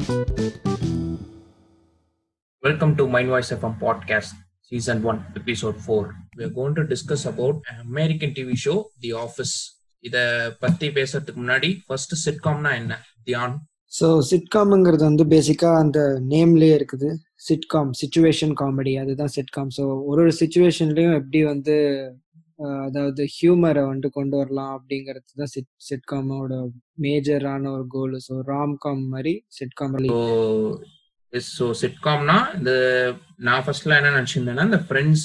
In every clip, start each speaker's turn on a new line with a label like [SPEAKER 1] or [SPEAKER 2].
[SPEAKER 1] Welcome to Mind Voice FM podcast, season 1, episode 4. We are going to discuss about an American TV show, The Office. இத பத்தி பேசுறதுக்கு முன்னாடி first சிட்காம்னா என்ன Dhyan
[SPEAKER 2] so சிட்காம்ங்கிறது வந்து பேசிக்கா அந்த நேம்லயே இருக்குது சிட்காம் சுச்சுவேஷன் காமெடி அதுதான் சிட்காம் ஸோ ஒரு ஒரு சுச்சுவேஷன்லயும் எப்படி வந்து அஹ், அதாவது ஹியூமரை வந்து கொண்டு வரலாம் அப்படிங்கிறது தான் சிட் சிட்காமோட மேஜரான ஒரு கோல் ஸோ ராம்காம் மாதிரி சிட்காம்
[SPEAKER 1] ஸோ ஸோ சிட்காம்னா இந்த நான் ஃபர்ஸ்ட்ல என்ன நினைச்சிருந்தேன்னா இந்த friends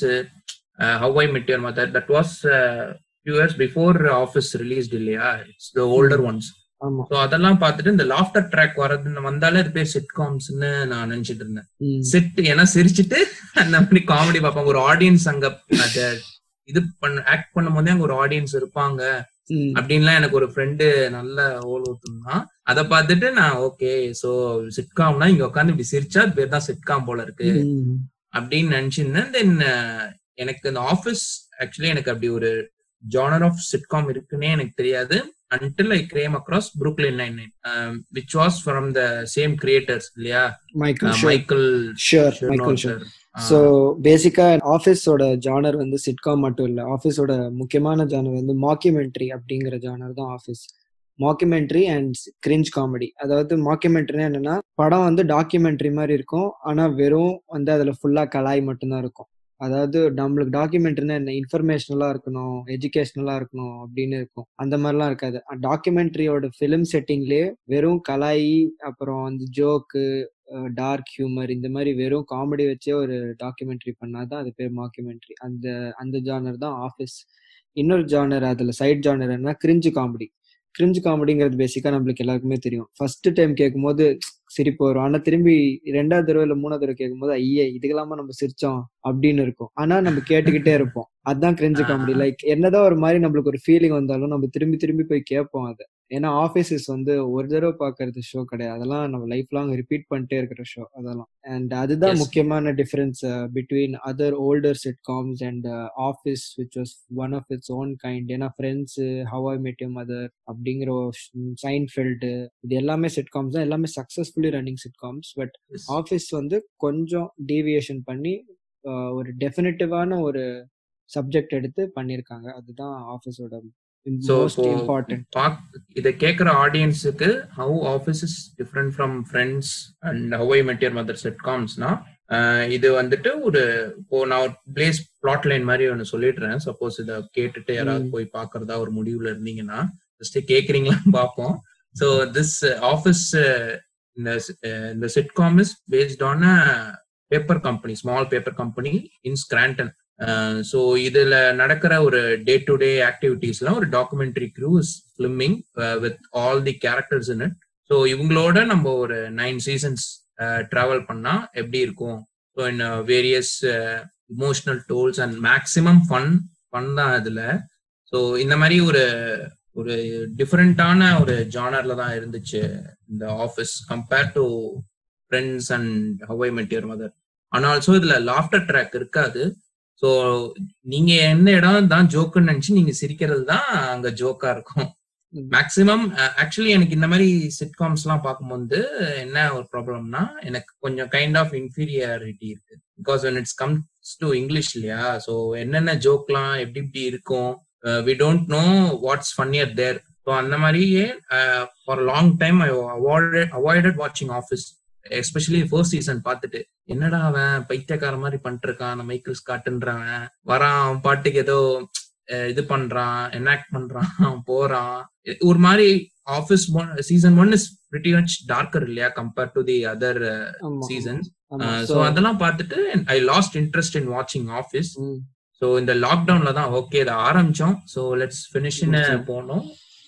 [SPEAKER 1] How I Met Your Mother that was few years before Office released இல்லையா இட்ஸ் த ஓல்டர் ஒன்ஸ்
[SPEAKER 2] ஆமா
[SPEAKER 1] ஸோ அதெல்லாம் பார்த்துட்டு இந்த லாஃப்டர் ட்ராக் வரதுன்னு வந்தாலே அது பேர் சிட்காம்ஸ்னு நான் நினைச்சிட்டு இருந்தேன்
[SPEAKER 2] ம்.
[SPEAKER 1] செட் ஏன்னா சிரிச்சிட்டு அந்த மாதிரி காமெடி பார்ப்பாங்க ஒரு ஆடியன்ஸ் அங்க அத இது பண்ண ஆக்ட் பண்ணும் போதே அங்க ஒரு ஆடியன்ஸ் இருப்பாங்க
[SPEAKER 2] ம்.
[SPEAKER 1] அப்படின்லாம் எனக்கு ஒரு ஃப்ரெண்டு நல்ல ஓல் ஊத்துனான் அதை பார்த்துட்டு நான் ஓகே சோ சிட்காம்னா இங்க உட்காந்து இப்படி சிரிச்சா அது பேர் தான் சிட்காம் போல இருக்கு
[SPEAKER 2] ம்.
[SPEAKER 1] அப்படின்னு நினைச்சிருந்தேன் தென் எனக்கு இந்த ஆஃபீஸ் ஆக்சுவலி எனக்கு அப்படி ஒரு ஜானர் ஆஃப் சிட்காம் இருக்குன்னே எனக்கு தெரியாது until I came across Brooklyn Nine-Nine, um, which was from the same creators, இல்லையா
[SPEAKER 2] Michael
[SPEAKER 1] Uh,
[SPEAKER 2] Schur
[SPEAKER 1] Michael
[SPEAKER 2] Schur Michael Schur
[SPEAKER 1] Shernotter.
[SPEAKER 2] So பேசிக்கா ஆஃபீஸோட ஜானர் வந்து சிட்காம் மட்டும் இல்லை ஆஃபீஸோட முக்கியமான ஜானர் வந்து மாக்யூமெண்ட்ரி அப்படிங்கிற ஜானர் தான் Office mockumentary and cringe comedy அதாவது மாக்யூமெண்ட்ரினா என்னன்னா படம் வந்து டாக்குமெண்ட்ரி மாதிரி இருக்கும் ஆனா வெறும் வந்து அதுல ஃபுல்லா கலாய் மட்டும்தான் இருக்கும் அதாவது நம்மளுக்கு டாக்குமெண்ட்ரினா என்ன இன்ஃபர்மேஷனலா இருக்கணும் எஜுகேஷனலா இருக்கணும் அப்படின்னு இருக்கும் அந்த மாதிரிலாம் இருக்காது டாக்குமெண்ட்ரியோட ஃபிலிம் செட்டிங்லயே வெறும் கலாய் அப்புறம் வந்து ஜோக்கு டார்க் ஹியூமர் இந்த மாதிரி வெறும் காமெடி வச்சே ஒரு டாக்குமெண்ட்ரி பண்ணாதான் அது பேர் மாக்குமெண்ட்ரி அந்த அந்த ஜானர் தான் ஆஃபீஸ் இன்னொரு ஜானர் அதுல சைட் ஜானர் என்ன கிரிஞ்சு காமெடி கிரிஞ்சு காமெடிங்கிறது பேசிக்கா நம்மளுக்கு எல்லாருக்குமே தெரியும் ஃபர்ஸ்ட் டைம் கேட்கும்போது சிரிப்பு வரும் ஆனா திரும்பி ரெண்டாவது தடவை இல்ல மூணாவது தடவை கேட்கும்போது ஐயே இதுக்கெல்லாமா நம்ம சிரிச்சோம் அப்படின்னு இருக்கும் ஆனா நம்ம கேட்டுக்கிட்டே இருப்போம் அதுதான் கிரிஞ்சு காமெடி லைக் என்னதான் ஒரு மாதிரி நம்மளுக்கு ஒரு ஃபீலிங் வந்தாலும் நம்ம திரும்பி திரும்பி போய் கேட்போம் அதை ஏன்னா ஆஃபீஸஸ் வந்து ஒரு தடவை பாக்குறது ஷோ கிடையாது அதெல்லாம் நம்ம லைஃப் லாங் ரிப்பீட் பண்ணிட்டே இருக்கிற ஷோ அதெல்லாம் அண்ட் அதுதான்
[SPEAKER 1] Yes.
[SPEAKER 2] முக்கியமான difference between other older sitcoms and Office which was one of its own kind ஏன்னா Friends How I Met You Mother அப்படிங்கிற சைன் ஃபீல்டு இது எல்லாமே சிட்காம்ஸ் தான் எல்லாமே successfully running sitcoms but
[SPEAKER 1] Yes.
[SPEAKER 2] Office வந்து கொஞ்சம் டீவியேஷன் பண்ணி ஆஹ், ஒரு டெஃபினட்டிவான ஒரு சப்ஜெக்ட் எடுத்து பண்ணியிருக்காங்க அதுதான் ஆஃபீஸோட
[SPEAKER 1] So,
[SPEAKER 2] மோஸ்ட்
[SPEAKER 1] இப்போ
[SPEAKER 2] இம்பார்ட்டன்ட்
[SPEAKER 1] பாக் இதை கேட்குற ஆடியன்ஸுக்கு how Office is different from Friends and How I Met Your Mother செட்காம்ஸ்னா இது வந்துட்டு ஒரு இப்போ நான் ஒரு பிளேஸ் பிளாட் லைன் மாதிரி ஒன்று சொல்லிடுறேன் சப்போஸ் இதை கேட்டுட்டு யாராவது
[SPEAKER 2] ம்.
[SPEAKER 1] போய் பார்க்கறதா ஒரு முடிவுல இருந்தீங்கன்னா ஜஸ்ட் கேட்குறீங்களான்னு பார்ப்போம் ஸோ திஸ் ஆஃபீஸ் இந்த uh, இந்த sitcom is based on paper company small paper company in Scranton so இதுல நடக்கிற ஒரு டே டு டே ஆக்டிவிட்டீஸ்ல ஒரு documentary crew is filming with all the characters in it so இவங்களோட நம்ம ஒரு நைன் சீசன்ஸ் டிராவல் பண்ணா எப்படி இருக்கும் so in various emotional tolls and maximum fun fun தான் இதுல ஸோ இந்த மாதிரி ஒரு ஒரு டிஃப்ரெண்டான ஒரு ஜானர்ல தான் இருந்துச்சு இந்த Office compare to Friends and How I Met Your Mother ஆனால் ஆல்சோ இதுல லாஃப்டர் ட்ராக் இருக்காது ஸோ நீங்க என்ன இடம் தான் ஜோக்குன்னு நினைச்சு நீங்க சிரிக்கிறது தான் அங்க ஜோக்கா இருக்கும்
[SPEAKER 2] ம்.
[SPEAKER 1] மேக்சிமம் ஆக்சுவலி எனக்கு இந்த மாதிரி சிட்காம்ஸ் எல்லாம் பார்க்கும்போது என்ன ஒரு ப்ராப்ளம்னா எனக்கு கொஞ்சம் கைண்ட் ஆஃப் இன்ஃபீரியாரிட்டி இருக்கு because when it's comes to English இல்லையா ஸோ என்னென்ன ஜோக்லாம் எப்படி இப்படி இருக்கும் we don't know what's funnier there so அந்த மாதிரியே for long time I avoided avoided வாட்சிங் ஆஃபீஸ் எஸ்பெஷலி ஃபர்ஸ்ட் சீசன் பார்த்துட்டு என்னடா அவன் பைத்தியக்கார மாதிரி பண்ணிட்டு இருக்கான் அந்த மைக்கிள் ஸ்காட்டுன்றவன் வரான் அவன் பாட்டுக்கு ஏதோ அஹ், இது பண்றான் எனாக்ட் பண்றான் போறான் ஒரு மாதிரி Office season one is pretty much darker இல்லையா கம்பேர் டு தி அதர்
[SPEAKER 2] ஆமா
[SPEAKER 1] சீசன்ஸ்
[SPEAKER 2] ஆமா
[SPEAKER 1] ஸோ அதெல்லாம் பார்த்துட்டு ஐ லாஸ்ட் இன்ட்ரெஸ்ட் இன் வாட்சிங் ஆஃபீஸ்
[SPEAKER 2] ம்.
[SPEAKER 1] ஸோ இந்த லாக்டவுன்ல தான் ஓகே இதை ஆரம்பிச்சோம் ஸோ லெட்ஸ் ஃபினிஷ்னு
[SPEAKER 2] முடிச்சோம்.
[SPEAKER 1] போனோம்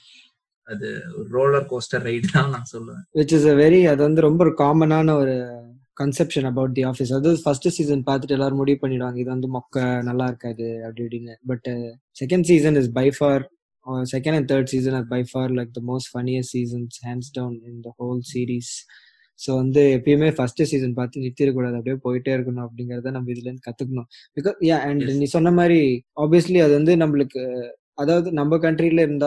[SPEAKER 1] அது ரோலர் கோஸ்டர் ரைடு தான் நான் சொல்லுவேன்
[SPEAKER 2] விச் இஸ் அ வெரி அது வந்து ரொம்ப ஒரு காமனான ஒரு கன்செப்ஷன் அபவுட் தி ஆஃபீஸ் அது ஃபர்ஸ்ட் சீசன் பார்த்துட்டு எல்லாரும் முடிவு பண்ணிடுவாங்க இது வந்து மொக்க நல்லா இருக்காது அப்படி இப்படின்னு but second season is by far second and third season are by far like the most funniest seasons hands down in the whole series so வந்து எப்பயுமே ஃபர்ஸ்ட் சீசன் பார்த்து நிறுத்திடக்கூடாது அப்படியே போயிட்டே இருக்கணும் அப்படிங்கறத நம்ம இதுல இருந்து கத்துக்கணும் பிகாஸ் யா அண்ட்
[SPEAKER 1] Yes.
[SPEAKER 2] நீ சொன்ன மாதிரி ஆப்வியஸ்லி அது வந்து நம்மளுக்கு அதாவது நம்ம கண்ட்ரில இருந்தா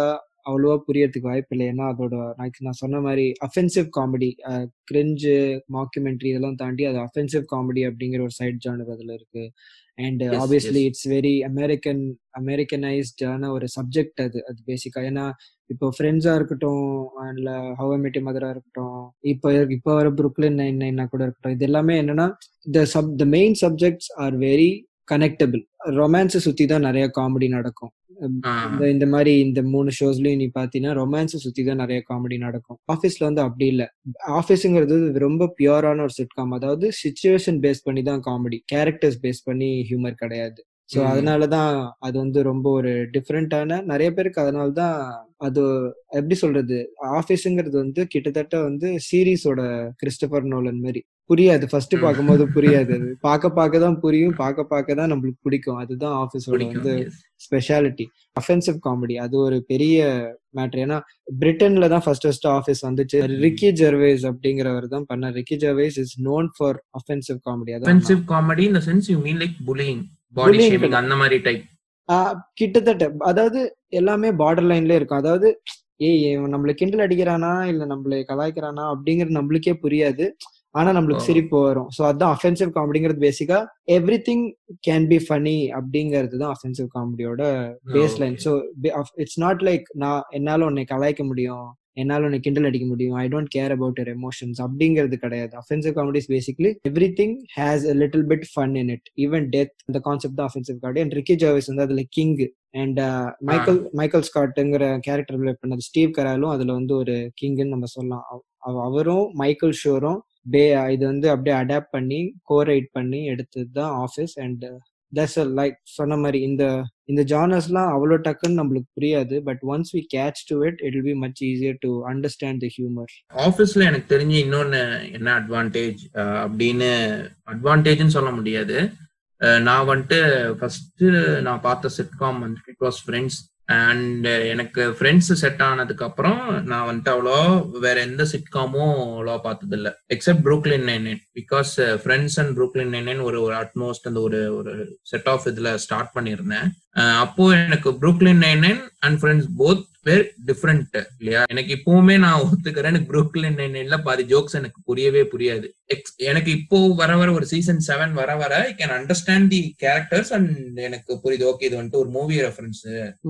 [SPEAKER 2] அவ்வளவா புரியறதுக்கு வாய்ப்பு இல்லை ஏன்னா அதோட like நான் சொன்ன மாதிரி அஃபென்சிவ் காமெடி கிரிஞ்சு மாக்குமெண்ட்ரி இதெல்லாம் தாண்டி அது அஃபென்சிவ் காமெடி அப்படிங்கிற ஒரு சைட் ஜானர் அதுல இருக்கு and
[SPEAKER 1] Yes,
[SPEAKER 2] obviously
[SPEAKER 1] yes.
[SPEAKER 2] It's very American அமெரிக்கனைஸ்டான ஒரு சப்ஜெக்ட் அது அது பேசிக்கா ஏன்னா இப்போ ஃப்ரெண்ட்ஸா இருக்கட்டும் இல்ல ஹவ் மெட்டி மதரா இருக்கட்டும் இப்போ இப்போ வர புருக்லின் நைன் நைனா கூட இருக்கட்டும் இது எல்லாமே என்னன்னா the sub the main subjects are very connectable ரொமான்ஸை சுத்தி தான் நிறைய காமெடி நடக்கும்
[SPEAKER 1] ஆஹ்
[SPEAKER 2] இந்த இந்த மாதிரி இந்த மூணு ஷோஸ்லயும் நீ பாத்தீங்கன்னா ரொமான்ஸை சுத்தி தான் நிறைய காமெடி நடக்கும் ஆஃபீஸ்ல வந்து அப்படி இல்ல ஆஃபீஸுங்கிறது ரொம்ப பியூரான ஒரு சிட்காம் அதாவது சுச்சுவேஷன் பேஸ் பண்ணி தான் காமெடி கேரக்டர்ஸ் பேஸ் பண்ணி ஹியூமர் கிடையாது ஸோ
[SPEAKER 1] ம்.
[SPEAKER 2] அதனாலதான் அது வந்து ரொம்ப ஒரு டிஃப்ரெண்டான நிறைய பேருக்கு அதனால தான் அது எப்படி சொல்றது ஆஃபீஸுங்கிறது வந்து கிட்டத்தட்ட வந்து சீரீஸோட கிறிஸ்டபர் நோலன் மாதிரி புரியாது ஃபர்ஸ்ட்
[SPEAKER 1] ம்.
[SPEAKER 2] பார்க்கும்போது புரியாது அது பார்க்க பார்க்க தான் புரியும் பார்க்க பார்க்க தான் நம்மளுக்கு பிடிக்கும் அதுதான் ஆஃபீஸோட
[SPEAKER 1] பிடிக்கும்
[SPEAKER 2] வந்து
[SPEAKER 1] yes.
[SPEAKER 2] ஸ்பெஷாலிட்டி அஃபென்சிவ் காமெடி அது ஒரு பெரிய மேட்ரு ஏன்னா பிரிட்டன்ல தான் ஃபர்ஸ்ட் ஃபர்ஸ்ட் ஆஃபீஸ் வந்துச்சு ரிக்கி ஜெர்வேஸ் அப்படிங்கிறவர் தான் பண்ண Ricky Gervais is known for offensive comedy அதான்
[SPEAKER 1] offensive comedy in the sense you mean like bullying body
[SPEAKER 2] Bullying
[SPEAKER 1] shaming
[SPEAKER 2] கிடையாது.
[SPEAKER 1] அந்த மாதிரி டைப்
[SPEAKER 2] ஆஹ் கிட்டத்தட்ட அதாவது எல்லாமே பார்டர் லைன்ல இருக்கும் அதாவது ஏய் இவன் நம்மள கிண்டல் அடிக்கிறானா இல்ல நம்மள கலாய்க்கிறானா அப்படிங்கிறது நம்மளுக்கே புரியாது ஆனா நம்மளுக்கு
[SPEAKER 1] ஓ.
[SPEAKER 2] சிரிப்பு வரும் சோ அதான் அஃபென்சிவ் காமெடிங்கிறது பேசிக்கா everything can be funny அப்படிங்கிறது தான் அஃபென்சிவ் காமெடியோட base line
[SPEAKER 1] Okay.
[SPEAKER 2] So it's not like நான் என்னால உன்னை கலாய்க்க முடியும் என்னால உன்னை கிண்டல் அடிக்க முடியும் I don't care about your emotions அப்படிங்கிறது கிடையாது offensive comedies basically everything has a little bit fun in it even death இந்த கான்செப்ட் தான் அஃபென்சிவ் காமெடி அண்ட் ரிக்கி ஜாவிஸ் வந்து அதுல கிங் அண்ட் மைக்கேல் மைக்கேல் ஸ்காட்டுங்கிற கேரக்டர் பிளே பண்ணது Steve கராலும் அதுல வந்து ஒரு கிங்னு நம்ம சொல்லலாம் அவ- அவ- அவரும் மைக்கேல் ஷோரும் பே இது வந்து அப்படியே அடாப்ட் பண்ணி கோரைட் பண்ணி எடுத்தது தான் ஆஃபீஸ் அண்ட் தட்ஸ் லைக் சொன்ன மாதிரி இந்த இந்த ஜானர்ஸ்லாம் அவ்வளோ டக்குன்னு நம்மளுக்கு புரியாது but once we catch to it it be much easier to understand the humour
[SPEAKER 1] ஆஃபீஸ்ல எனக்கு தெரிஞ்சு இன்னொன்னு என்ன அட்வான்டேஜ் அப்படின்னு அட்வான்டேஜ்னு சொல்ல முடியாது அஹ் நான் வந்துட்டு ஃபர்ஸ்ட் நான் பார்த்த சிட்காம் வந்து இட் வாஸ் ஃப்ரெண்ட்ஸ் அண்ட் எனக்கு ஃப்ரெண்ட்ஸ் செட் ஆனதுக்கு அப்புறம் நான் வந்துட்டு அவ்வளோ வேற எந்த சிட்காமும் அவ்வளோ பார்த்தது இல்லை except Brooklyn nine nine because Friends and Brooklyn nine nine ஒரு ஒரு அட்மோஸ்ட் அந்த ஒரு ஒரு செட் ஆஃப் இதுல ஸ்டார்ட் பண்ணியிருந்தேன் அஹ் அப்போ எனக்கு Brooklyn nine nine and Friends both were different இல்லையா எனக்கு இப்பவுமே நான் ஒத்துக்கிறேன் எனக்கு ப்ரூக்லின் நைன் நைன்ல பாதி ஜோக்ஸ் எனக்கு புரியவே புரியாது Ex- எனக்கு இப்போ வர வர ஒரு சீசன் செவன் வர வர I can understand the characters and எனக்கு புரியுது ஓகே இது வந்துட்டு ஒரு மூவி ரெஃபரன்ஸ்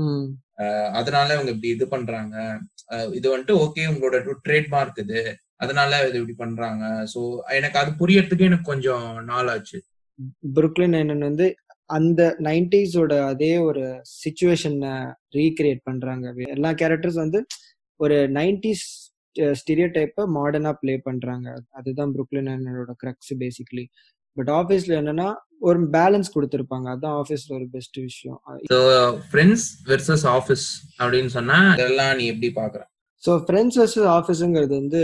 [SPEAKER 1] அதனால இவங்க இப்படி இது பண்றாங்க அஹ் இது வந்துட்டு ஓகே உங்களோட ட்ரேட்மார்க் இது அதனால இது இப்படி பண்றாங்க சோ எனக்கு அது புரியறதுக்கு எனக்கு கொஞ்சம் நாள் ஆச்சு
[SPEAKER 2] புருக்லின் நைன் வந்து அந்த நைன்டிஸோட அதே ஒரு சுச்சுவேஷனை ரீக்ரியேட் பண்றாங்க எல்லா கேரக்டர்ஸ் வந்து ஒரு நைன்டிஸ் ஸ்டீரியோ டைப்பை மாடர்னா ப்ளே பண்றாங்க அதுதான் புருக்லின் நைனோட கிரக்ஸ் பேசிக்லி பட் ஆஃபீஸ்ல என்னன்னா ஒரு பேலன்ஸ் கொடுத்துருப்பாங்க அதுதான் ஆஃபீஸ்ல ஒரு பெஸ்ட் விஷயம்
[SPEAKER 1] ஸோ ஃப்ரெண்ட்ஸ் வெர்சஸ் ஆஃபீஸ் அப்படின்னு சொன்னா இதெல்லாம் நீ எப்படி பாக்குற
[SPEAKER 2] ஸோ ஃப்ரெண்ட்ஸ் வர்சஸ் ஆஃபீஸுங்கிறது வந்து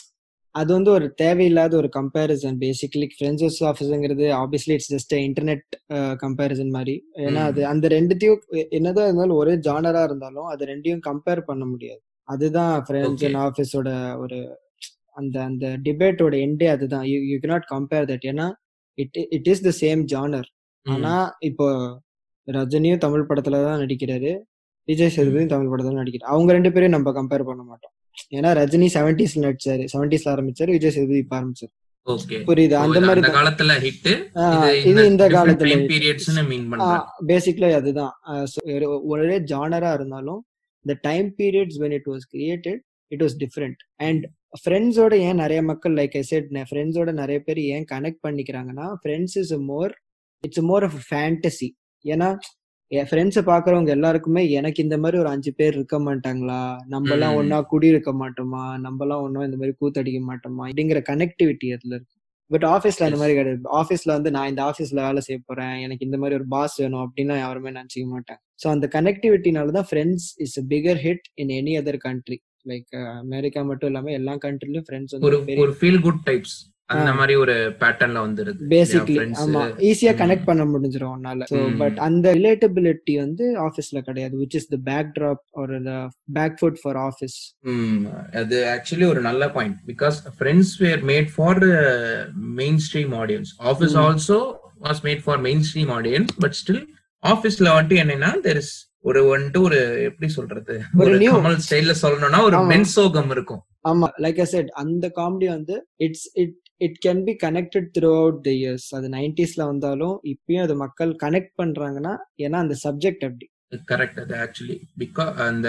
[SPEAKER 2] அது வந்து ஒரு தேவையில்லாத ஒரு கம்பேரிசன் பேசிக்கலி ஃப்ரெண்ட்ஸ் வர்சஸ் ஆஃபீஸுங்கிறது obviously it's just internet comparison மாதிரி ஏன்னா அது அந்த ரெண்டுத்தையும் எ- என்னதான் இருந்தாலும் ஒரே ஜானரா இருந்தாலும் அது ரெண்டையும் கம்பேர் பண்ண முடியாது அதுதான் ஃப்ரெண்ட்ஸ்
[SPEAKER 1] Okay.
[SPEAKER 2] அண்ட் ஆஃபீஸோட ஒரு அந்த அந்த டிபேட்டோட எண்டே அதுதான் you you not compare that ஏன்னா it it is the same genre ஆனா இப்போ ரஜினியும் தமிழ் படத்துல தான் நடிக்கிறாரு விஜய் சேதுபதியும் தமிழ் படத்துல தான் நடிக்கிறாரு அவங்க ரெண்டு பேரையும் நம்ம கம்பேர் பண்ண மாட்டோம் ஏன்னா ரஜினி செவன்டிஸ்ல நடிச்சாரு செவன்டிஸ்ல ஆரம்பிச்சாரு விஜய் சேதுபதி இப்ப ஆரம்பிச்சாரு
[SPEAKER 1] ஓகே
[SPEAKER 2] புரியுது அந்த மாதிரி
[SPEAKER 1] அந்த காலத்துல ஹிட்
[SPEAKER 2] இது இந்த காலத்துல
[SPEAKER 1] பீரியட்ஸ்னு மீன் பண்றேன்
[SPEAKER 2] பேசிக்லி அதுதான் ஆஹ் so ஒரு- ஒரே ஜானரா இருந்தாலும் the time periods when it was created it was different and ஃப்ரெண்ட்ஸோட ஏன் நிறைய மக்கள் லைக் ஐ செட் ஃப்ரெண்ட்ஸோட நிறைய பேர் ஏன் கனெக்ட் பண்ணிக்கிறாங்கன்னா Friends is more it's more of fantasy ஏன்னா என் ஃப்ரெண்ட்ஸை பாக்குறவங்க எல்லாருக்குமே எனக்கு இந்த மாதிரி ஒரு அஞ்சு பேர் இருக்க மாட்டாங்களா நம்ம எல்லாம்
[SPEAKER 1] ம்.
[SPEAKER 2] ஒன்னா குடி இருக்க மாட்டோமா நம்ம எல்லாம் ஒன்னும் இந்த மாதிரி கூத்தடிக்க மாட்டோமா அப்படிங்கிற கனெக்டிவிட்டி அதுல இருக்கு பட் ஆஃபீஸ்ல அந்த
[SPEAKER 1] Yes.
[SPEAKER 2] மாதிரி கிடையாது ஆஃபீஸ்ல வந்து நான் இந்த ஆஃபீஸ்ல வேலை செய்ய போறேன் எனக்கு இந்த மாதிரி ஒரு பாஸ் வேணும் அப்படின்னு யாருமே நினைச்சிக்க மாட்டேன் ஸோ அந்த கனெக்டிவிட்டினால தான் Friends is bigger hit in any other country like America மட்டும் இல்லாம எல்லா கண்ட்ரிலயும் ஃப்ரெண்ட்ஸ்
[SPEAKER 1] ஒரு
[SPEAKER 2] வந்து பெரிய
[SPEAKER 1] ஒரு ஃபீல் குட் டைப்ஸ் அந்த
[SPEAKER 2] ஆ.
[SPEAKER 1] மாதிரி ஒரு பேட்டர்ன்ல வந்துருது
[SPEAKER 2] பேசிக்லி
[SPEAKER 1] friends.
[SPEAKER 2] ஆமா ஈஸியா
[SPEAKER 1] ம்.
[SPEAKER 2] கனெக்ட் பண்ண முடிஞ்சிரும் உன்னால ஸோ
[SPEAKER 1] ம்.
[SPEAKER 2] பட் அந்த ரிலேட்டபிலிட்டி வந்து ஆஃபீஸ்ல கிடையாது which is the backdrop ஒரு பேக் ஃபுட் ஃபார் ஆஃபீஸ்
[SPEAKER 1] ம், அது ஆக்சுவலி ஒரு நல்ல point because Friends were made for mainstream audience Office
[SPEAKER 2] ம்.
[SPEAKER 1] Also was made for mainstream audience but still ஆஃபீஸ்ல வந்துட்டு என்னன்னா தெர் இஸ் ஒரு வந்துட்டு ஒரு எப்படி சொல்றது
[SPEAKER 2] ஒரு
[SPEAKER 1] ஒரு
[SPEAKER 2] new-
[SPEAKER 1] கமல் ஸ்டைல்ல சொல்லணும்னா ஒரு
[SPEAKER 2] ஆமா.
[SPEAKER 1] மென்சோகம் இருக்கும்
[SPEAKER 2] ஆமா லைக் ஐ செட் அந்த காமெடி வந்து it's it it can be connected throughout the years அது நைன்டிஸ்ல வந்தாலும் இப்பயும் அது மக்கள் கனெக்ட் பண்றாங்கன்னா ஏன்னா அந்த சப்ஜெக்ட் அப்படி
[SPEAKER 1] கரெக்ட் அது ஆக்சுவலி பிகாஸ் அந்த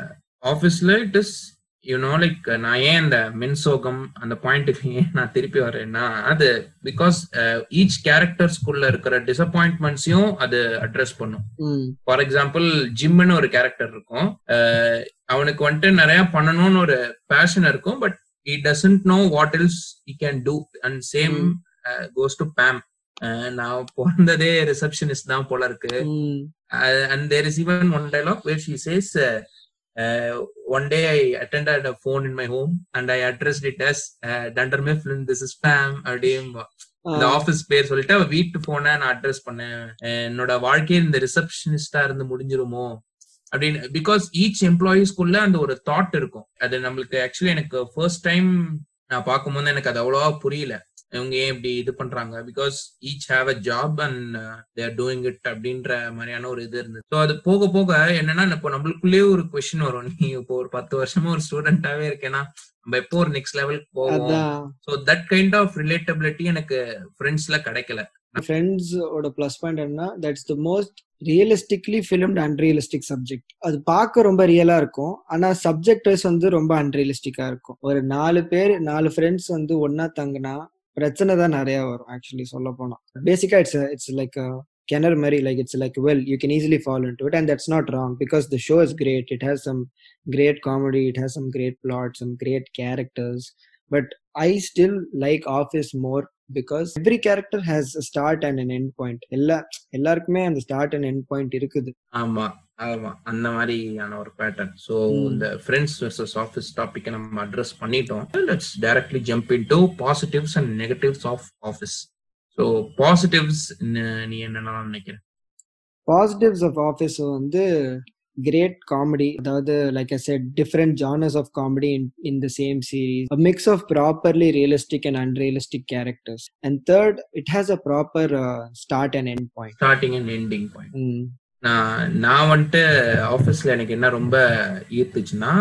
[SPEAKER 1] ஆஃபீஸ்ல இட் இஸ் யூனோ லைக் நான் ஏன் அந்த மென்சோகம் அந்த பாயிண்ட்டுக்கு ஏன் நான் திருப்பி வரேன்னா அது பிகாஸ் ஈச் கேரக்டர்ஸ்குள்ள இருக்கிற டிசப்பாயின்ட்மெண்ட்ஸையும் அது அட்ரஸ் பண்ணும்
[SPEAKER 2] ம்
[SPEAKER 1] ஃபார் எக்ஸாம்பிள் ஜிம்னு ஒரு கேரக்டர் இருக்கும் அஹ் அவனுக்கு வந்துட்டு நிறைய பண்ணணும்னு ஒரு பேஷன் இருக்கும் but he doesn't know what else he can do and same
[SPEAKER 2] Mm.
[SPEAKER 1] uh, goes to pam Uh, நான் பிறந்ததே ரிசப்ஷனிஸ்ட் தான் போல இருக்கு
[SPEAKER 2] ம்
[SPEAKER 1] uh, and there is even one dialogue where she says uh, uh, one day i attended a phone in my home and i addressed it as uh, dunder mifflin this is pam அப்படியே இந்த office பேர் சொல்லிட்டு அவ வீட்டு போன நான் address பண்ணேன் அஹ் என்னோட வாழ்க்கையில் இந்த ரிசப்ஷனிஸ்டா இருந்து முடிஞ்சிருமோ அப்படின்னு பிகாஸ் ஈச் எம்ப்ளாயிஸ்க்குள்ள அந்த ஒரு தாட் இருக்கும் அது நம்மளுக்கு ஆக்சுவலி எனக்கு ஃபர்ஸ்ட் டைம் நான் பார்க்கும்போது எனக்கு அது அவ்வளவா புரியல இவங்க ஏன் இப்படி இது பண்றாங்க because each have a job and they're doing it அப்படின்ற மாதிரியான ஒரு இது இருந்தது ஸோ அது போக போக என்னன்னா இப்போ நம்மளுக்குள்ளேயே ஒரு கொஸ்டின் வரும் நீ இப்போ ஒரு பத்து வருஷமா ஒரு ஸ்டூடெண்டாவே இருக்கேன்னா நம்ம எப்போ ஒரு நெக்ஸ்ட் லெவலுக்கு போவோம்
[SPEAKER 2] அதான்
[SPEAKER 1] so that kind of relatability எனக்கு ஃப்ரெண்ட்ஸ்ல கிடைக்கல
[SPEAKER 2] ஃப்ரெண்ட்ஸ் ஓட ப்ளஸ் பாயிண்ட் என்ன that's the most realistically filmed unrealistic subject அது பார்க்க ரொம்ப ரியலா இருக்கும் ஆனா சப்ஜெக்ட் வைஸ் வந்து ரொம்ப அன்ரியலிஸ்டிக்கா இருக்கும் ஒரு நாலு பேர் நாலு ஃப்ரெண்ட்ஸ் வந்து ஒன்னா தங்குனா பிரச்சனை தான் நிறைய வரும் ஆக்சுவலி சொல்ல போனா பேசிக்கா இட்ஸ் இட்ஸ் லைக் கிணறு மாதிரி like it's like well you can easily follow into it and that's not wrong because the show is great it has some great comedy it has some great plot some great characters but i still like office more because every character has a start and an end point எல்லா எல்லாருக்குமே அந்த start and end point இருக்குது
[SPEAKER 1] ஆமா ஆமா அந்த மாதிரியான ஒரு pattern so
[SPEAKER 2] ம்.
[SPEAKER 1] இந்த ஃப்ரெண்ட்ஸ் வெர்சஸ் ஆஃபீஸ் டாபிக்கை நம்ம அட்ரஸ் பண்ணிட்டோம் let's directly jump into positives and negatives of Office so positives நீ என்னென்னலாம் நினைக்கிற
[SPEAKER 2] பாசிட்டிவ்ஸ் ஆஃப் ஆஃபீஸ் வந்து கிரேட் காமெடி அதாவது like I said different genres of comedy in in the same series a mix of properly realistic and unrealistic characters and third it has a proper uh, start and end point
[SPEAKER 1] starting and ending point
[SPEAKER 2] mm.
[SPEAKER 1] நான் நான் வந்துட்டு ஆஃபீஸ்ல எனக்கு என்ன ரொம்ப ஈர்த்துச்சுன்னா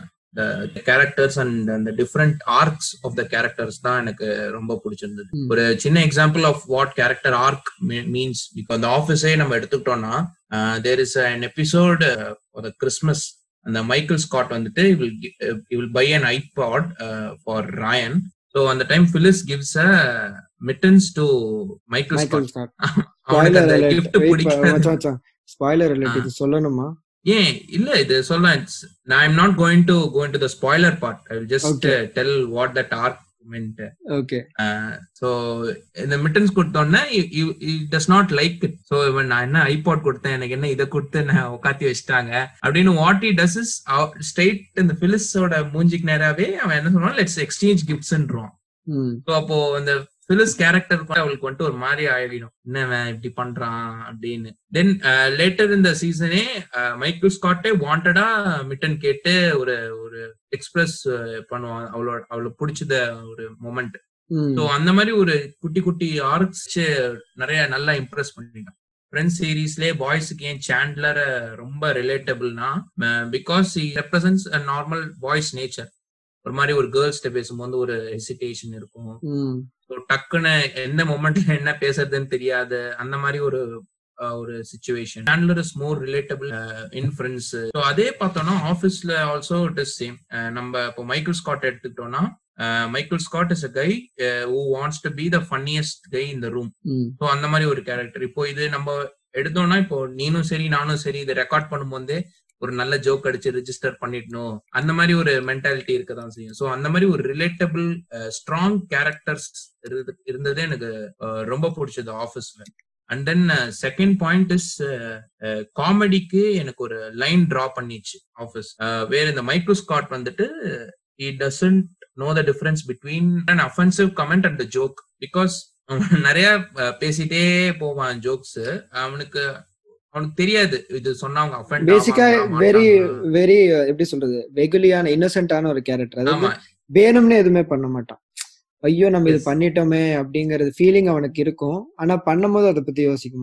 [SPEAKER 1] the characters and அந்த different arcs of the characters தான் எனக்கு ரொம்ப பிடிச்சிருந்தது
[SPEAKER 2] ம்.
[SPEAKER 1] ஒரு சின்ன example of what character arc means இப்போ அந்த ஆஃபீஸே நம்ம எடுத்துக்கிட்டோம்னா தேர் இஸ் அன் எபிசோட் ஒரு கிறிஸ்மஸ் அந்த மைக்கேல் ஸ்காட் வந்துட்டு will buy an iPod for Ryan so அந்த time Phyllis gives a mittens to Michael
[SPEAKER 2] Michael
[SPEAKER 1] Scott
[SPEAKER 2] Scott.
[SPEAKER 1] அவனுக்கு
[SPEAKER 2] Spoiler
[SPEAKER 1] அந்த
[SPEAKER 2] alert.
[SPEAKER 1] கிஃப்ட்
[SPEAKER 2] Wait,
[SPEAKER 1] பிடிக்காது
[SPEAKER 2] மச்சான், மச்சான். Spoiler alert.
[SPEAKER 1] ஆ.
[SPEAKER 2] இது சொல்லணுமா
[SPEAKER 1] ஏன் இல்ல இது சொல்லலாம் நான் I'm not going to go in to the spoiler part I will just
[SPEAKER 2] Okay.
[SPEAKER 1] Tell what that arc meant
[SPEAKER 2] okay
[SPEAKER 1] so இந்த மிட்டன்ஸ் கொடுத்தோன்னே does not like it so இவன் நான் என்ன ஐபாட் கொடுத்தேன் எனக்கு என்ன இதை கொடுத்து நான் உட்காத்தி வச்சுட்டாங்க அப்படின்னு what he does is straight இந்த பிலிஸோட மூஞ்சிக்கு நேராவே அவன் என்ன சொல்றான் லெட்ஸ் எக்ஸ்சேஞ்ச் கிஃப்ட்ஸ்ன்றான்
[SPEAKER 2] ம்
[SPEAKER 1] ஸோ அப்போ அந்த பிலிஸ் கேரக்டர் அவளுக்கு வந்துட்டு ஒரு மாதிரி ஆயிடும் என்னவன் இப்படி பண்றான் அப்படின்னு தென் லேட்டர் இந்த சீசனே மைக்கேல் ஸ்காட்டே வாண்டடா மிட்டன் கேட்டு ஒரு ஒரு எக்ஸ்பிரஸ் பண்ணுவான் அவளோட அவளுக்கு பிடிச்சத ஒரு மொமெண்ட்
[SPEAKER 2] ம்
[SPEAKER 1] ஸோ அந்த மாதிரி ஒரு குட்டி குட்டி ஆர்க்ஸ் நிறைய நல்லா இம்ப்ரெஸ் பண்ணிருக்கான் ஃப்ரெண்ட்ஸ் சீரீஸ்லேயே பாய்ஸுக்கு ஏன் சாண்ட்லர் ரொம்ப ரிலேட்டபிள்னா because represents normal boys nature ஒரு மாதிரி ஒரு கேர்ள்ஸ்ட பேசும்போது ஒரு ஹெசிடேஷன் இருக்கும்
[SPEAKER 2] ம்
[SPEAKER 1] ஸோ டக்குன்னு எந்த மொமெண்ட்ல என்ன பேசுறதுன்னு தெரியாது அந்த மாதிரி ஒரு அஹ், ஒரு situation handler is more relatable in Friends so அதே பார்த்தோம்னா ஆஃபீஸ்ல ஆல்சோ இட் இஸ் சேம் நம்ம இப்போ மைக்கேல் ஸ்காட் எடுத்துக்கிட்டோம்னா Michael Scott is a guy who wants to be the funniest guy இந்த ரூம்
[SPEAKER 2] ம்
[SPEAKER 1] ஸோ அந்த மாதிரி ஒரு கேரக்டர் இப்போ இது நம்ம எடுத்தோம்னா இப்போ நீனும் சரி நானும் சரி இதை ரெக்கார்ட் பண்ணும்போது ஒரு நல்ல ஜோக் அடிச்சு ரிஜிஸ்டர் பண்ணிடணும் அந்த மாதிரி ஒரு மென்டாலிட்டி இருக்கதான் செய்யும் ஸோ அந்த மாதிரி ஒரு ரிலேட்டபிள் ஸ்ட்ராங் கேரக்டர்ஸ் இருந்ததே எனக்கு அஹ், ரொம்ப பிடிச்சது ஆஃபீஸ்ல and then second point is காமெடிக்கு எனக்கு ஒரு லைன் டிரா பண்ணிச்சு ஆஃபீஸ் வேற இந்த மைக்ரோ ஸ்காட் வந்துட்டு he doesn't know the difference between an offensive comment and the joke because அவன் நிறைய அஹ், பேசிட்டே போவான் ஜோக்ஸ் அவனுக்கு அவனுக்கு தெரியாது இது சொன்னா அவங்க offend
[SPEAKER 2] பேசிக்கா
[SPEAKER 1] ஆவாங்களா,
[SPEAKER 2] வெரி
[SPEAKER 1] மாட்டாங்களா.
[SPEAKER 2] வெரி எப்படி சொல்றது வெகுலியான இன்னசென்டான ஒரு கேரக்டர் அதாவது
[SPEAKER 1] ஆமா
[SPEAKER 2] வேணும்னே எதுவுமே பண்ண மாட்டான் ஐயோ நம்ம இது
[SPEAKER 1] Yes.
[SPEAKER 2] பண்ணிட்டோமே அப்படிங்கறது ஃபீலிங் அவனுக்கு இருக்கும் ஆனா பண்ணும்போது அதை பத்தி யோசிக்க மாட்டான்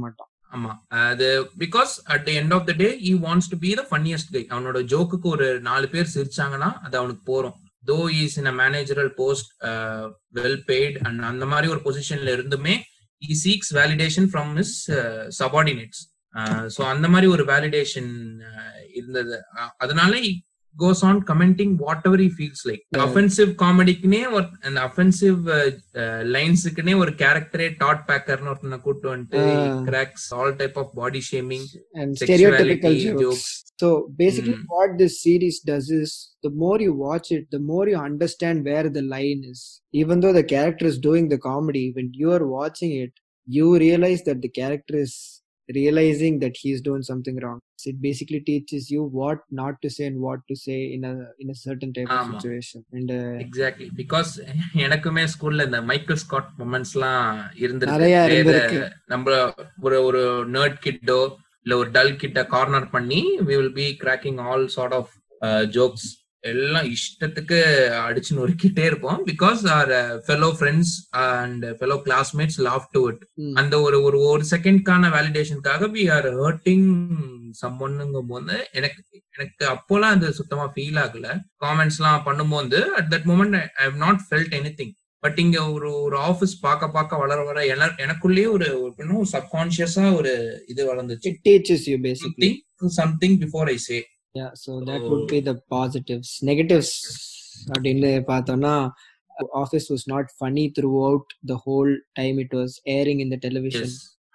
[SPEAKER 1] ஆமா அது because at the end of the day he wants to be the funniest guy அவனோட ஜோக்குக்கு ஒரு நாலு பேர் சிரிச்சாங்கன்னா அது அவனுக்கு போறோம் though is in a managerial post well paid and அந்த மாதிரி ஒரு பொசிஷன்ல இருந்துமே he seeks validation from his subordinates so அந்த மாதிரி ஒரு வேலிடேஷன் இருந்தது அஹ் அதனால goes on commenting whatever he feels like offensive காமெடிக்குனே ஒரு அந்த அஃபென்சிவ் லைன்ஸுக்குனே ஒரு கேரக்டரே டாட் பேக்கர்னு ஒருத்தனை கூட்டு வந்துட்டு
[SPEAKER 2] Ah.
[SPEAKER 1] Cracks all type of body shaming
[SPEAKER 2] and
[SPEAKER 1] Sexuality
[SPEAKER 2] stereotypical jokes.
[SPEAKER 1] jokes.
[SPEAKER 2] So basically,
[SPEAKER 1] Mm.
[SPEAKER 2] what this series does is the more you watch it, the more you understand where the line is. Even though the character is doing the comedy, when you are watching it, you realize that the character is realizing that he's doing something wrong. It basically teaches you what not to say and what to say in a in a certain type of
[SPEAKER 1] ஆமா.
[SPEAKER 2] situation. And uh,
[SPEAKER 1] exactly because எனக்குமே ஸ்கூல்ல இந்த Michael Scott moments எல்லாம்
[SPEAKER 2] நிறைய
[SPEAKER 1] இருந்திருக்கு
[SPEAKER 2] இருந்திருக்கு.
[SPEAKER 1] வேற நம்ம ஒரு ஒரு நர்ட் கிட்டோ இல்ல ஒரு டல் கிட்ட கார்னர் பண்ணி we will be cracking all sort of jokes எல்லாம் இஷ்டத்துக்கு அடிச்சு நொறுக்கிட்டே இருப்போம் because are fellow friends and fellow classmates love to it
[SPEAKER 2] mm,
[SPEAKER 1] அந்த ஒரு ஒரு ஒரு செகண்ட்கான வேலிடேஷனுக்காக வி ஆர் ஹர்ட்டிங் சம்மனுங்கும் போது எனக்கு எனக்கு அப்போலாம் அது சுத்தமா ஃபீல் ஆகல காமெண்ட்ஸ் எல்லாம் பண்ணும்போது at that moment I have not felt anything but இங்க ஒரு ஒரு ஆபீஸ் பார்க்க பார்க்க வளர வர என- எனக்குள்ளேயே ஒரு இன்னும் சப்கான்சியஸா ஒரு இது வளர்ந்துச்சு
[SPEAKER 2] it teaches you basically.
[SPEAKER 1] Something something before I say
[SPEAKER 2] Yeah, so that would be the positives. Negatives, அப்படின்னு பார்த்தோம்னா office was not funny throughout the whole time it was airing in the television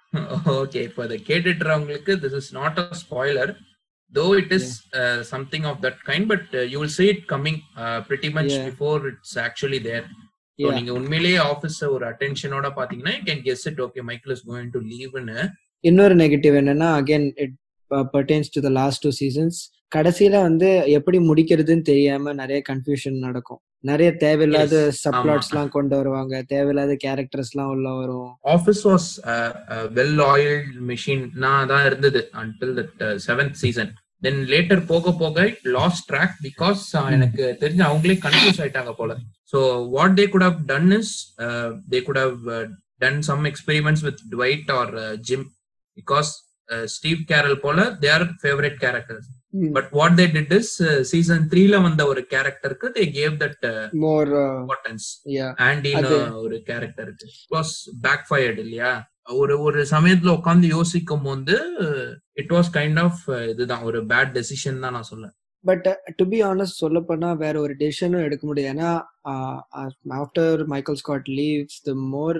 [SPEAKER 1] okay இப்போ அதை கேட்டுட்டுறவங்களுக்கு this is not a spoiler though it is something of that kind but you will see it coming uh, pretty much
[SPEAKER 2] Yeah.
[SPEAKER 1] before it's actually there So
[SPEAKER 2] Yeah.
[SPEAKER 1] நீங்க உண்மையிலேயே office ஒரு அட்டென்ஷனோட பாத்தீங்கன்னா you can guess it okay michael is going to leave னு
[SPEAKER 2] இன்னொரு negative என்னன்னா again it pertains to the last two seasons கடைசியில வந்து எப்படி முடிக்கிறதுன்னு தெரியாம நிறைய கன்ஃபியூஷன் நடக்கும் நிறைய தேவையில்லாத
[SPEAKER 1] Yes,
[SPEAKER 2] சப்ளாட்ஸ்
[SPEAKER 1] ஆமா.
[SPEAKER 2] எல்லாம் கொண்டு வருவாங்க தேவையில்லாத கேரக்டர்ஸ் எல்லாம் உள்ள வரும்
[SPEAKER 1] office was well oiled machine நான் தான் இருந்தது until that seventh season then later போக போக லாஸ்ட் ட்ராக் பிகாஸ் எனக்கு தெரிஞ்ச அவங்களே கன்ஃபியூஸ் ஆயிட்டாங்க போல so what they could have done is they could have done some experiments with Dwight or Jim because Steve Carell போல their favourite characters but what they did is season த்ரீல வந்த ஒரு கேரக்டருக்கு they gave that
[SPEAKER 2] more
[SPEAKER 1] importance
[SPEAKER 2] யா
[SPEAKER 1] ஆண்டின்னு
[SPEAKER 2] அது-
[SPEAKER 1] ஒரு character இருக்கு வாஸ் பேக் ஃபயர்டு இல்லையா ஒரு ஒரு சமயத்துல உட்காந்து யோசிக்கும் போது இட் வாஸ் கைண்ட் ஆஃப் இதுதான் ஒரு பேட் டெசிஷன் தான் நான் சொல்லுவேன்
[SPEAKER 2] பட் டு பி ஆனஸ்ட் சொல்ல போனா வேற ஒரு டெசிஷனும் எடுக்க முடியாது ஏன்னா after Michael Scott leaves the more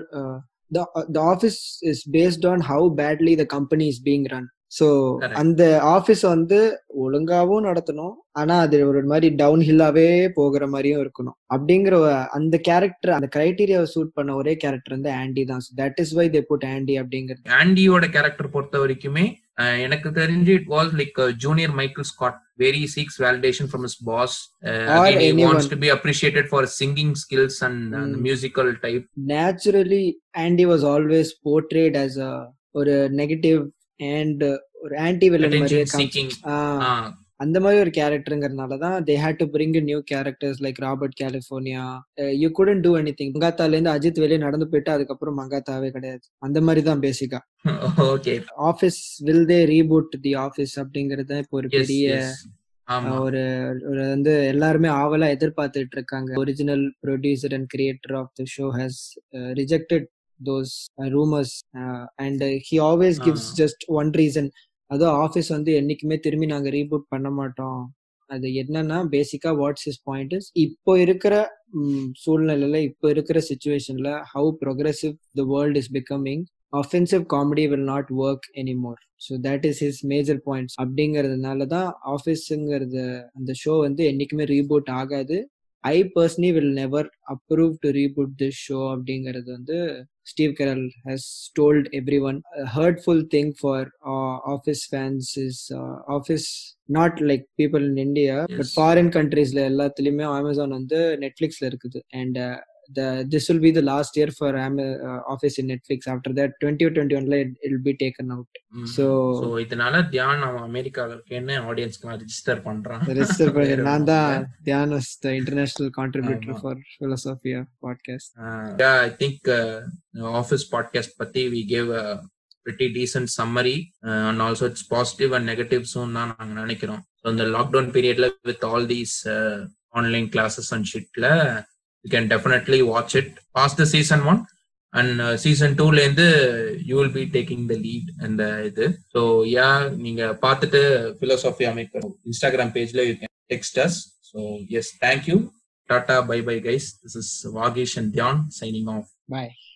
[SPEAKER 2] the office is based on how badly the company is being run so
[SPEAKER 1] Correct.
[SPEAKER 2] அந்த ஆஃபீஸ் வந்து ஒழுங்காவும் நடத்தணும் ஆனா அது ஒரு மாதிரி டவுன் ஹில்லாவே போகிற மாதிரியும் இருக்கணும் அப்படிங்கிற ஒரு- அந்த கேரக்டர் அந்த கிரைட்டீரியாவை சூட் பண்ண ஒரே கேரக்டர் வந்து ஆண்டி தான் that is why they put Andy அப்படிங்கிறது
[SPEAKER 1] ஆண்டியோட கேரக்டர் பொறுத்த வரைக்குமே அஹ், எனக்கு தெரிஞ்சு it was like junior Michael Scott very seeks validation from his boss
[SPEAKER 2] Or
[SPEAKER 1] wants
[SPEAKER 2] anyone.
[SPEAKER 1] To be appreciated for singing skills and
[SPEAKER 2] Mm.
[SPEAKER 1] Musical type
[SPEAKER 2] naturally Andy was always portrayed as a ஒரு negative and ஒரு anti villain மாதிரியே
[SPEAKER 1] attention seeking
[SPEAKER 2] காமிச்சு- ஆ, அந்த மாதிரி ஒரு கேரக்டருங்கிறதுனால தான் they had to bring new characters like Robert California you couldn't do anything மங்காத்தால இருந்து அஜித் வெளியே நடந்து போயிட்டு அதுக்கப்புறம் மங்காத்தாவே கிடையாது அந்த மாதிரி தான் பேசிக்கா
[SPEAKER 1] okay
[SPEAKER 2] office will they reboot the office அப்படிங்கறது தான் இப்போ ஒரு
[SPEAKER 1] எஸ்
[SPEAKER 2] பெரிய
[SPEAKER 1] எஸ் ஆமா
[SPEAKER 2] ஒரு ஒரு வந்து எல்லாருமே ஆவலா எதிர்பார்த்துட்டு இருக்காங்க original producer and creator of the show has rejected those rumours and he always gives
[SPEAKER 1] Ah.
[SPEAKER 2] Just one reason அதுவும் ஆஃபீஸ் வந்து என்னைக்குமே திரும்பி நாங்க ரீபூட் பண்ண மாட்டோம் அது என்னன்னா பேசிக்கா வாட்ஸ் இஸ் பாயிண்ட் இஸ் இப்போ இருக்கிற ம், சூழ்நிலையில இப்போ இருக்கிற சுச்சுவேஷன்ல how progressive the world is becoming offensive comedy will not work anymore so that is his major points அப்படிங்கிறதுனால தான் ஆஃபீஸுங்கிறது அந்த ஷோ வந்து என்னைக்குமே ரீபூட் ஆகாது I personally will never approve to reboot this show அப்படிங்கிறது வந்து Steve Carell has told everyone hurtful thing for office fans is office not like people in India but
[SPEAKER 1] Yes.
[SPEAKER 2] Foreign கண்ட்ரீஸ்ல எல்லாத்துலயுமே Amazon வந்து நெட்ஃபிளிக்ஸ்ல இருக்குது and the this will be the last year for Am- uh, office in netflix after that 2021 la it will be taken out
[SPEAKER 1] so
[SPEAKER 2] so
[SPEAKER 1] இதனால தியான் அவன் அமெரிக்கால இருக்கேன்னு ஆடியன்ஸ்க்கு ரெஜிஸ்டர் பண்றான்
[SPEAKER 2] register பண்ணி
[SPEAKER 1] வேற
[SPEAKER 2] நான்
[SPEAKER 1] ஒண்ணும்
[SPEAKER 2] தான்
[SPEAKER 1] இல்ல.
[SPEAKER 2] தியானஸ் the international contributor
[SPEAKER 1] ஆமா.
[SPEAKER 2] for philosophia podcast
[SPEAKER 1] I think office podcast பத்தி we gave pretty decent summary uh, and also it's positive and negatives-ம் தான் நாங்க நினைக்கிறோம் ஸோ இந்த லாக்டவுன் பீரியட்ல with all these online classes and ஷிட்ல you can definitely watch it past the season one and season டூல இருந்து you will be taking the lead அந்த இது ஸோ யா நீங்க பார்த்துட்டு பிலோசாஃபி அமைப்பு இன்ஸ்டாகிராம் பேஜ்ல you can text us so yes thank you tata bye bye guys this is Vagesh and Dhyan signing off
[SPEAKER 2] bye